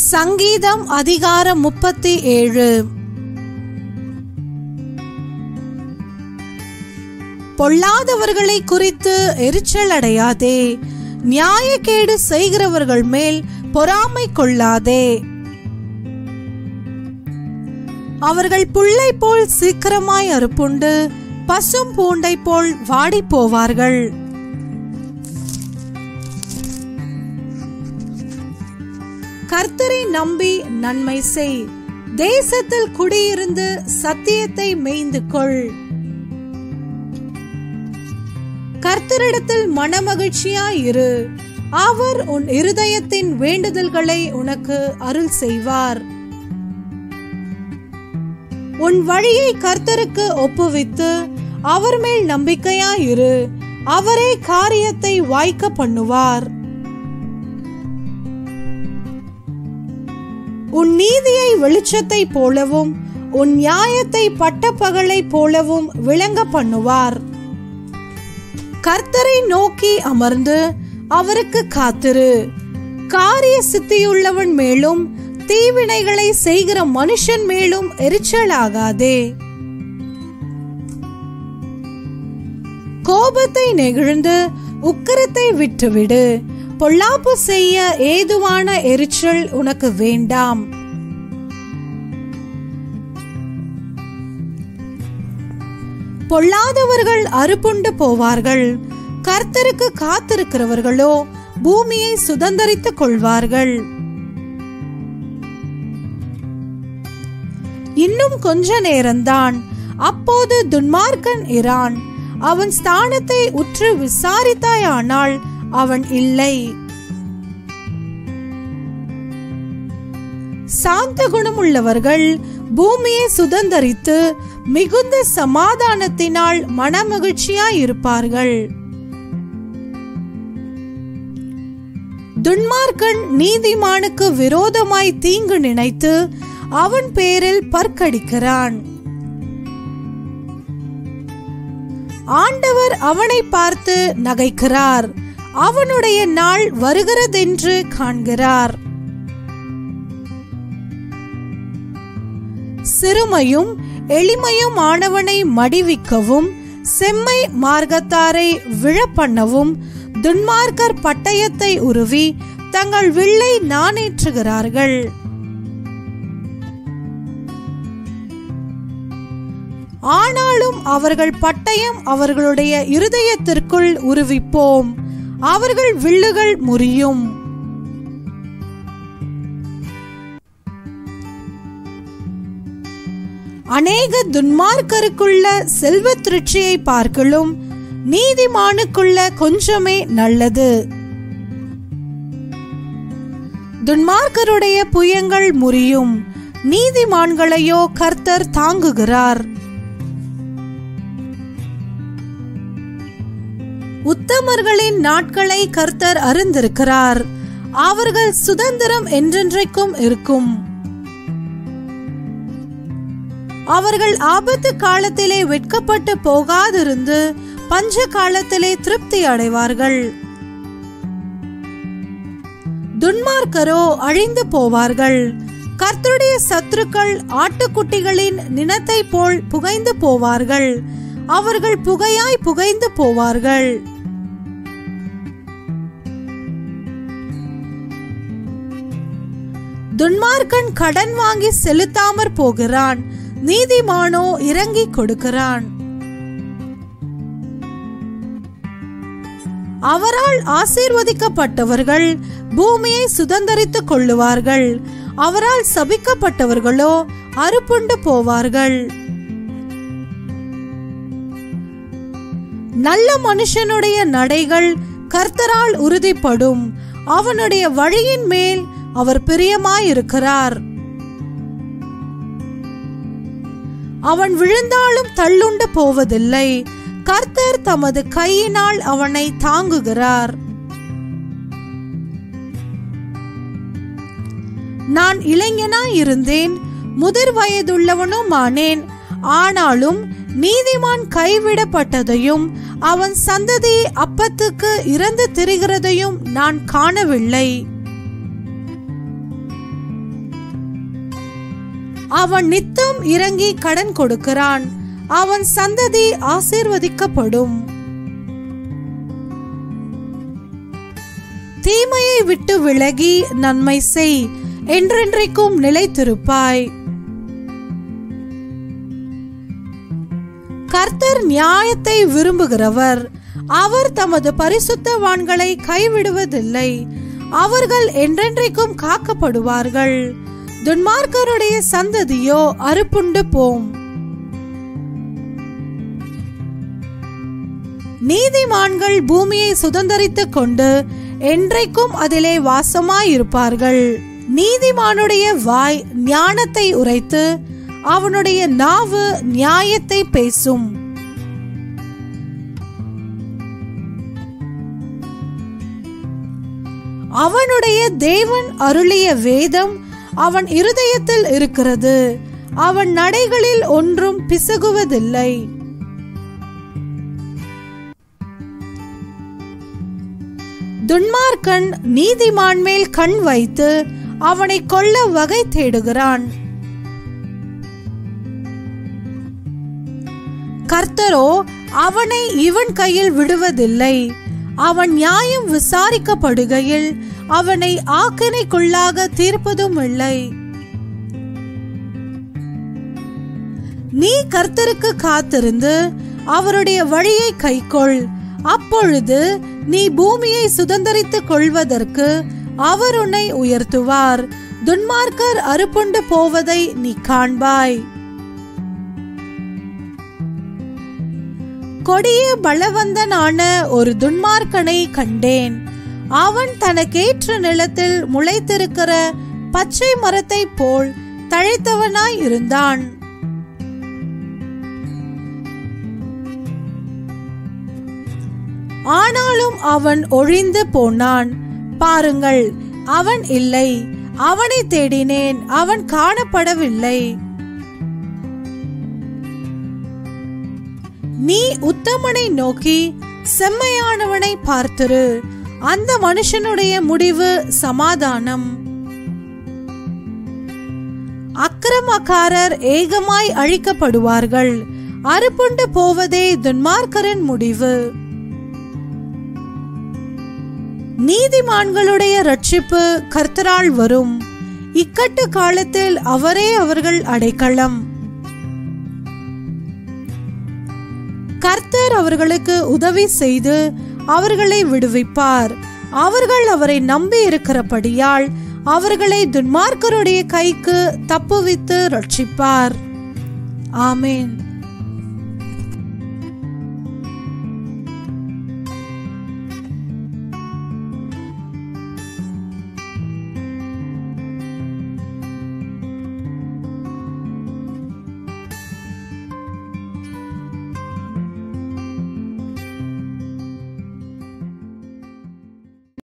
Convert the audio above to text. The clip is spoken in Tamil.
சங்கீதம் அதிகாரம் முப்பத்தி ஏழு பொல்லாதவர்களை குறித்து எரிச்சல் அடையாதே நியாயக்கேடு செய்கிறவர்கள் மேல் பொறாமை கொள்ளாதே அவர்கள் புல்லை போல் சீக்கிரமாய் அறுப்புண்டு பசும் பூண்டை போல் வாடிப் போவார்கள் கர்த்தரை நம்பி நன்மை செய் தேசத்தில் குடியிருந்து சத்தியத்தை மேய்ந்து கொள் கர்த்தரிடத்தில் மனமகிழ்ச்சியாய் இரு அவர் உன் இருதயத்தின் வேண்டுதல்களை உனக்கு அருள் செய்வார் உன் வழியை கர்த்தருக்கு ஒப்புவித்து அவர் மேல் நம்பிக்கையாயிரு அவரே காரியத்தை வாய்க்க பண்ணுவார் உன் நீதியை வெளிச்சத்தை போலவும் உன் நியாயத்தை பட்டப்பகலை போலவும் விளங்க பண்ணுவார் கர்த்தரை நோக்கி அமர்ந்து அவருக்கு காத்திரு காரிய சித்தியுள்ளவன் மேலும் தீவினைகளை செய்கிற மனுஷன் மேலும் எரிச்சலாகாதே கோபத்தை நெகிழ்ந்து உக்கரத்தை விட்டுவிடு பொல்லாப்பு செய்ய ஏதுவான எரிச்சல் உனக்கு வேண்டாம் பொல்லாதவர்கள் அறுப்புண்டு போவார்கள் கர்த்தருக்கு காத்திருக்கிறவர்களோ பூமியை சுதந்தரித்துக் கொள்வார்கள் இன்னும் கொஞ்ச நேரம்தான் அப்போது துன்மார்க்கன் இரான் அவன் ஸ்தானத்தை உற்று விசாரித்தாயானால் அவன் இல்லை சாந்த குணமுள்ளவர்கள் பூமியை சுதந்தரித்து மிகுந்த சமாதானத்தினால் மனமகிழ்ச்சியாய் இருப்பார்கள் துன்மார்க்கன் நீதிமானுக்கு விரோதமாய் தீங்கு நினைத்து அவன் பேரில் பற்கடிக்கிறான் ஆண்டவர் அவனை பார்த்து நகைக்கிறார் அவனுடைய நாள் வருகிறதென்று காண்கிறார் சிறுமையும் எளிமையும் ஆனவனை மடிவிக்கவும் செம்மை மார்க்கத்தாரை விழப்பண்ணவும் துன்மார்க்கர் பட்டயத்தை உருவி தங்கள் வில்லை நாணேற்றுகிறார்கள் ஆனாலும் அவர்கள் பட்டயம் அவர்களுடைய இருதயத்திற்குள் உருவிப்போம் அவர்கள் வில்லுகள் முறியும் அநேக துன்மார்க்கருக்குள்ள செல்வ திருச்சியை பார்க்கலும் நீதிமானுக்குள்ள கொஞ்சமே நல்லது துன்மார்க்கருடைய புயங்கள் முறியும் நீதிமான்களையோ கர்த்தர் தாங்குகிறார் உத்தமர்களின் நாட்களை கர்த்தர் அறிந்திருக்கிறார் அவர்கள் சுதந்திரம் என்றென்றைக்கும் இருக்கும் அவர்கள் ஆபத்து காலத்திலே வெட்கப்பட்டு போகாதிருந்து பஞ்ச காலத்திலே திருப்தி அடைவார்கள் துன்மார்க்கரோ அழிந்து போவார்கள் கர்த்தருடைய சத்துருக்கள் ஆட்டுக்குட்டிகளின் நினத்தை போல் புகைந்து போவார்கள் அவர்கள் புகையாய் புகைந்து போவார்கள் துன்மார்க்கன் கடன் வாங்கி செலுத்தாமற் போகிறான் நீதிமானோ இறங்கி கொடுக்கிறான் அவரால் ஆசீர்வதிக்கப்பட்டவர்கள் பூமியை சுதந்தரித்துக் கொள்ளுவார்கள் அவரால் சபிக்கப்பட்டவர்களோ அறுப்புண்டு போவார்கள் நல்ல மனுஷனுடைய நடைகள் கர்த்தரால் உறுதிப்படும் அவனுடைய வழியின் மேல் அவர் பிரியமாயிருக்கிறார் அவன் விழுந்தாலும் தள்ளுண்டு போவதில்லை கர்த்தர் தமது கையினால் அவனை தாங்குகிறார் நான் இளைஞனாய் இருந்தேன் முதிர் வயதுள்ளவனும் ஆனேன் ஆனாலும் நீதிமான் கைவிடப்பட்டதையும் அவன் சந்ததி அப்பத்துக்கு இறந்து திரிகிறதையும் நான் காணவில்லை அவன் நித்தம் இறங்கி கடன் கொடுக்கிறான் அவன் சந்ததி ஆசீர்வதிக்கப்படும் தீமையை விட்டு விலகி நன்மை செய் என்றென்றைக்கும் நிலைத்திருப்பாய் கர்த்தர் நியாயத்தை விரும்புகிறவர் அவர் தமது பரிசுத்தவான்களை கைவிடுவதில்லை அவர்கள் என்றென்றைக்கும் காக்கப்படுவார்கள் துன்மார்க்கருடைய சந்ததியோ அறுப்புண்டு போம் நீதிமான்கள் பூமியை சுதந்தரித்துக் கொண்டு என்றைக்கும் அதிலே வாசமாயிருப்பார்கள் நீதிமானுடைய வாய் ஞானத்தை உரைத்து அவனுடைய நாவு நியாயத்தை பேசும் அவனுடைய தேவன் அருளிய வேதம் அவன் இருதயத்தில் இருக்கிறது அவன் நடைகளில் ஒன்றும் பிசகுவதில்லை துன்மார்க்கன் நீதிமான் மேல் கண் வைத்து அவனை கொல்ல வகை தேடுகிறான் கர்த்தரோ அவனை இவன் கையில் விடுவதில்லை அவன் நியாயம் விசாரிக்கப்படுகையில் அவனை ஆக்கினைக்குள்ளாக தீர்ப்பதும் இல்லை நீ கர்த்தருக்கு காத்திருந்து அவருடைய வழியை கைக்கொள் அப்பொழுது நீ பூமியை சுதந்தரித்துக் கொள்வதற்கு அவர் உன்னை உயர்த்துவார் துன்மார்க்கர் அறுப்புண்டு போவதை நீ காண்பாய் கொடிய பலவந்தனான ஒரு துன்மார்க்கனை கண்டேன் அவன் தனக்கேற்ற நிலத்தில் முளைத்திருக்கிற பச்சை மரத்தைப் போல் தழைத்தவனாய் இருந்தான் ஆனாலும் அவன் ஒழிந்து போனான் பாருங்கள் அவன் இல்லை அவனை தேடினேன் அவன் காணப்படவில்லை நீ உத்தமனை நோக்கி செம்மையானவனை பார்த்திரு அந்த மனுஷனுடைய முடிவு சமாதானம் அக்கிரமக்காரர் ஏகமாய் அழிக்கப்படுவார்கள் அறுப்புண்டு போவதே துன்மார்க்கரின் முடிவு நீதிமான்களுடைய ரட்சிப்பு கர்த்தரால் வரும் இக்கட்டு காலத்தில் அவரே அவர்கள் அடைக்கலம் கர்த்தர் அவர்களுக்கு உதவி செய்து அவர்களை விடுவிப்பார் அவர்கள் அவரை நம்பி இருக்கிறபடியால் அவர்களை துன்மார்க்கருடைய கைக்கு தப்புவித்து ரட்சிப்பார் ஆமேன்